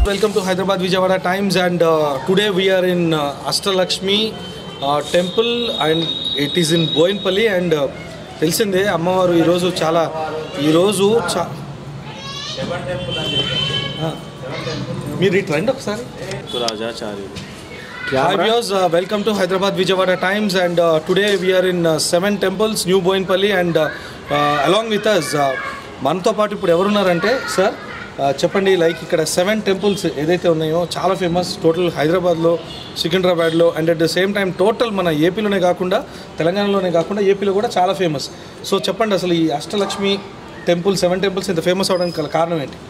Welcome to Hyderabad Vijayawada Times, and uh, today we are in uh, Ashtalakshmi uh, temple, and it is in Boinpalli. And uh, తెలిసిందే అమ్మవారు ఈరోజు చాలా ఈరోజు చా ఆ, మీరు ఇటు రండి ఒకసారి రాజాచార్యులు Hi viewers, uh, welcome to Hyderabad Vijayawada Times and uh, today we are in uh, seven temples, New Boinpalli and uh, uh, along with us uh, మనతో పాటు ఇప్పుడు ఎవరున్నారంటే సార్ చెప్పండి లైక్ ఇక్కడ సెవెన్ టెంపుల్స్ ఏదైతే ఉన్నాయో చాలా ఫేమస్ టోటల్ హైదరాబాద్లో సికింద్రాబాద్లో and at the same time total మన ఏపీలోనే కాకుండా తెలంగాణలోనే కాకుండా ఏపీలో కూడా చాలా ఫేమస్ సో చెప్పండి అసలు ఈ అష్టలక్ష్మి టెంపుల్ సెవెన్ టెంపుల్స్ ఇంత ఫేమస్ అవడానికి గల కారణం ఏంటి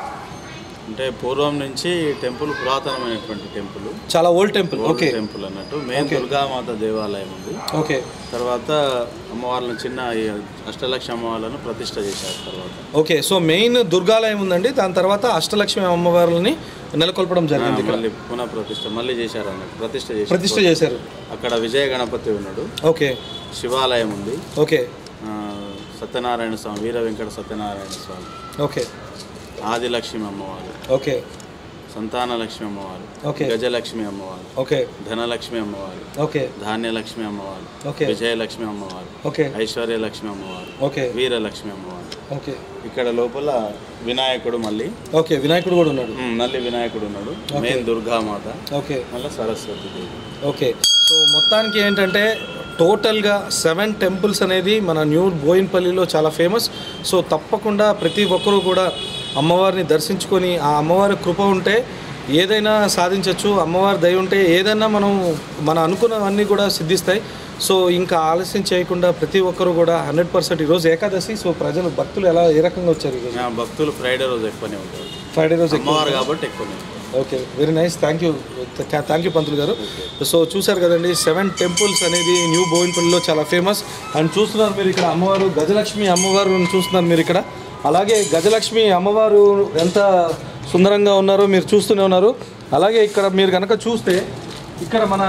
అంటే పూర్వం నుంచి ఈ టెంపుల్ పురాతనమైనటువంటి టెంపుల్ చాలా ఓల్డ్ టెంపుల్ ఓకే టెంపుల్ అన్నట్టు మెయిన్ దుర్గామాత దేవాలయం ఉంది ఓకే తర్వాత అమ్మవార్లను చిన్న ఈ అష్టలక్ష అమ్మవార్లను ప్రతిష్ట చేశారు తర్వాత ఓకే సో మెయిన్ దుర్గాలయం ఉందండి దాని తర్వాత అష్టలక్ష్మి అమ్మవార్లని నెలకొల్పడం జరిగింది ఇక్కడ మళ్ళీ పునః ప్రతిష్ట మళ్ళీ చేశారు అన్నట్టు ప్రతిష్ట చేశారు ప్రతిష్ఠ చేశారు అక్కడ విజయ గణపతి ఉన్నాడు ఓకే శివాలయం ఉంది ఓకే ఆ, సత్యనారాయణ స్వామి వీర వెంకట సత్యనారాయణ స్వామి ఓకే ఆదిలక్ష్మి అమ్మవారు ఓకే సంతాన లక్ష్మి అమ్మవారు ఓకే. గజలక్ష్మి అమ్మవారు ఓకే ధనలక్ష్మి అమ్మవారు ఓకే ధాన్యలక్ష్మి అమ్మవారు ఓకే విజయలక్ష్మి అమ్మవారు ఓకే ఐశ్వర్యలక్ష్మి అమ్మవారు ఓకే వీరలక్ష్మి అమ్మవారు ఓకే ఇక్కడ లోపల వినాయకుడు మళ్ళీ ఓకే వినాయకుడు కూడా ఉన్నాడు ఉమ్, మళ్ళీ వినాయకుడు ఉన్నాడు మెయిన్ దుర్గామాత ఓకే మళ్ళీ సరస్వతి దేవి ఓకే సో మొత్తానికి ఏంటంటే టోటల్గా సెవెన్ టెంపుల్స్ అనేది మన న్యూ బోయిన్పల్లిలో చాలా ఫేమస్ సో తప్పకుండా ప్రతి ఒక్కరూ కూడా అమ్మవారిని దర్శించుకొని ఆ అమ్మవారి కృప ఉంటే ఏదైనా సాధించవచ్చు అమ్మవారి దయ ఉంటే ఏదైనా మనం మన అనుకున్నవన్నీ కూడా సిద్ధిస్తాయి సో ఇంకా ఆలస్యం చేయకుండా ప్రతి ఒక్కరూ కూడా హండ్రెడ్ పర్సెంట్ ఈరోజు ఏకాదశి సో ప్రజలు భక్తులు ఎలా ఏ రకంగా వచ్చారు ఈరోజు ఆ, భక్తులు ఫ్రైడే రోజు ఎక్కువనే ఉంటారు ఫ్రైడే రోజు ఎక్కువ అమ్మవారు కాబట్టి ఎక్కువనే ఉంటారు. Okay very nice thank you thank you పంతులు గారు సో చూశారు కదండి సెవెన్ టెంపుల్స్ అనేది న్యూ బోయిన్పల్లిలో చాలా ఫేమస్ అండ్ చూస్తున్నారు మీరు ఇక్కడ అమ్మవారు గజలక్ష్మి అమ్మవారు చూస్తున్నారు మీరు ఇక్కడ అలాగే గజలక్ష్మి అమ్మవారు ఎంత సుందరంగా ఉన్నారో మీరు చూస్తూనే ఉన్నారు అలాగే ఇక్కడ మీరు కనుక చూస్తే ఇక్కడ మన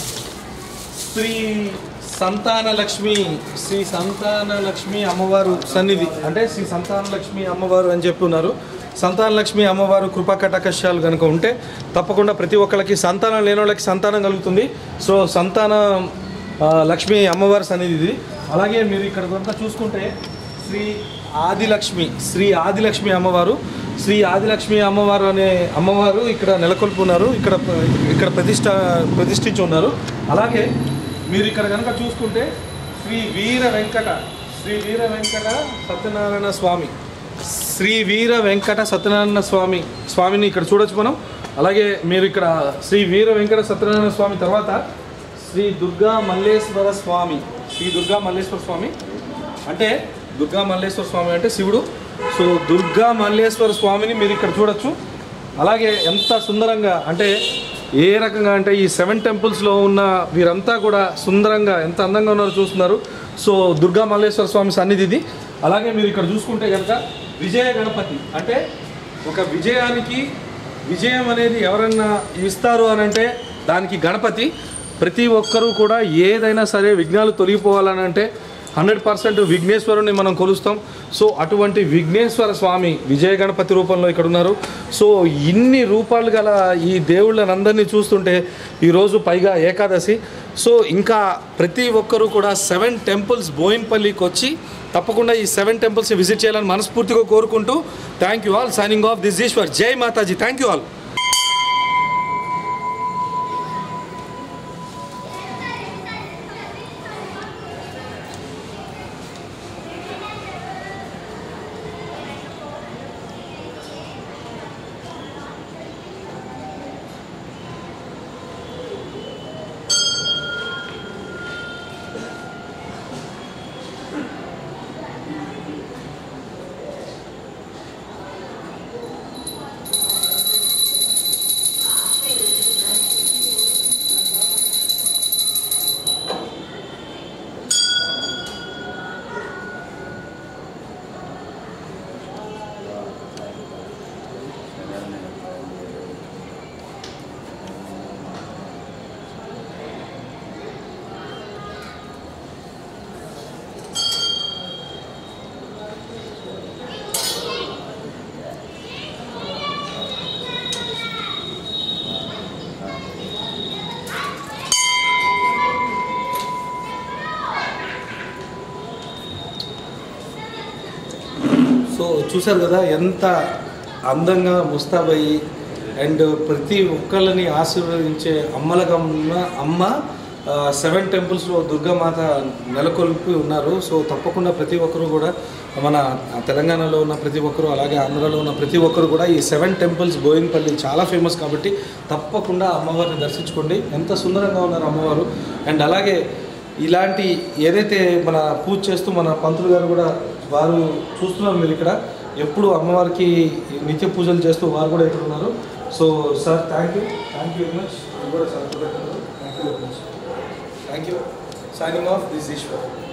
శ్రీ సంతాన లక్ష్మి శ్రీ సంతాన లక్ష్మి అమ్మవారు సన్నిధి అంటే శ్రీ సంతాన లక్ష్మి అమ్మవారు అని చెప్పి ఉన్నారు సంతాన లక్ష్మి అమ్మవారు కృపా కటాకషాలు కనుక ఉంటే తప్పకుండా ప్రతి ఒక్కళ్ళకి సంతానం లేని వాళ్ళకి సంతానం కలుగుతుంది సో సంతాన ఆ, లక్ష్మి అమ్మవారి సన్నిధి ఇది అలాగే మీరు ఇక్కడ కనుక చూసుకుంటే శ్రీ ఆదిలక్ష్మి శ్రీ ఆదిలక్ష్మి అమ్మవారు శ్రీ ఆదిలక్ష్మి అమ్మవారు అనే అమ్మవారు ఇక్కడ నెలకొల్పి ఉన్నారు ఇక్కడ ఇక్కడ ప్రతిష్ట ప్రతిష్ఠించి ఉన్నారు అలాగే మీరు ఇక్కడ కనుక చూసుకుంటే శ్రీ వీర వెంకట శ్రీ వీర వెంకట సత్యనారాయణ స్వామి శ్రీ వీర వెంకట సత్యనారాయణ స్వామి స్వామిని ఇక్కడ చూడొచ్చు మనం అలాగే మీరు ఇక్కడ శ్రీ వీర వెంకట సత్యనారాయణ స్వామి తర్వాత శ్రీ దుర్గా మల్లేశ్వర స్వామి శ్రీ దుర్గా మల్లేశ్వర స్వామి అంటే దుర్గా మల్లేశ్వర స్వామి అంటే శివుడు సో దుర్గా మల్లేశ్వర స్వామిని మీరు ఇక్కడ చూడొచ్చు అలాగే ఎంత సుందరంగా అంటే ఏ రకంగా అంటే ఈ సెవెన్ టెంపుల్స్లో ఉన్న వీరంతా కూడా సుందరంగా ఎంత అందంగా ఉన్నారో చూస్తున్నారు సో దుర్గా మల్లేశ్వర స్వామి సన్నిధి ఇది అలాగే మీరు ఇక్కడ చూసుకుంటే కనుక విజయ గణపతి అంటే ఒక విజయానికి విజయం అనేది ఎవరన్నా ఇస్తారు అని అంటే దానికి గణపతి ప్రతి ఒక్కరూ కూడా ఏదైనా సరే విఘ్నాలు తొలగిపోవాలని అంటే హండ్రెడ్ పర్సెంట్ విఘ్నేశ్వరుని మనం కొలుస్తాం సో అటువంటి విఘ్నేశ్వర స్వామి విజయ గణపతి రూపంలో ఇక్కడ ఉన్నారు సో ఇన్ని రూపాలు గల ఈ దేవుళ్ళనందరినీ చూస్తుంటే ఈరోజు పైగా ఏకాదశి సో ఇంకా ప్రతి ఒక్కరూ కూడా సెవెన్ టెంపుల్స్ బోయిన్పల్లికి వచ్చి తప్పకుండా ఈ సెవెన్ టెంపుల్స్ని విజిట్ చేయాలని మనస్ఫూర్తిగా కోరుకుంటూ thank you all signing off this Eshwar జై మాతాజీ థ్యాంక్ యూ ఆల్ చూశారు కదా ఎంత అందంగా ముస్తాబయ్యి అండ్ ప్రతి ఒక్కళ్ళని ఆశీర్వదించే అమ్మలుగా ఉన్న అమ్మ ఆ, సెవెన్ టెంపుల్స్లో దుర్గామాత నెలకొల్పి ఉన్నారు సో తప్పకుండా ప్రతి ఒక్కరు కూడా మన తెలంగాణలో ఉన్న ప్రతి ఒక్కరు అలాగే ఆంధ్రాలో ఉన్న ప్రతి ఒక్కరు కూడా ఈ సెవెన్ టెంపుల్స్ బోయిన్పల్లి చాలా ఫేమస్ కాబట్టి తప్పకుండా అమ్మవారిని దర్శించుకోండి ఎంత సుందరంగా ఉన్నారు అమ్మవారు అండ్ అలాగే ఇలాంటి ఏదైతే మన పూజ చేస్తూ మన పంతులు గారు కూడా వారు చూస్తున్నారు మీరు ఇక్కడ ఎప్పుడు అమ్మవారికి నిత్య పూజలు చేస్తూ వారు కూడా ఇక్కడ ఉన్నారు so sir thank you thank you very much కూడా sir thank you very much thank you signing off this Eshwar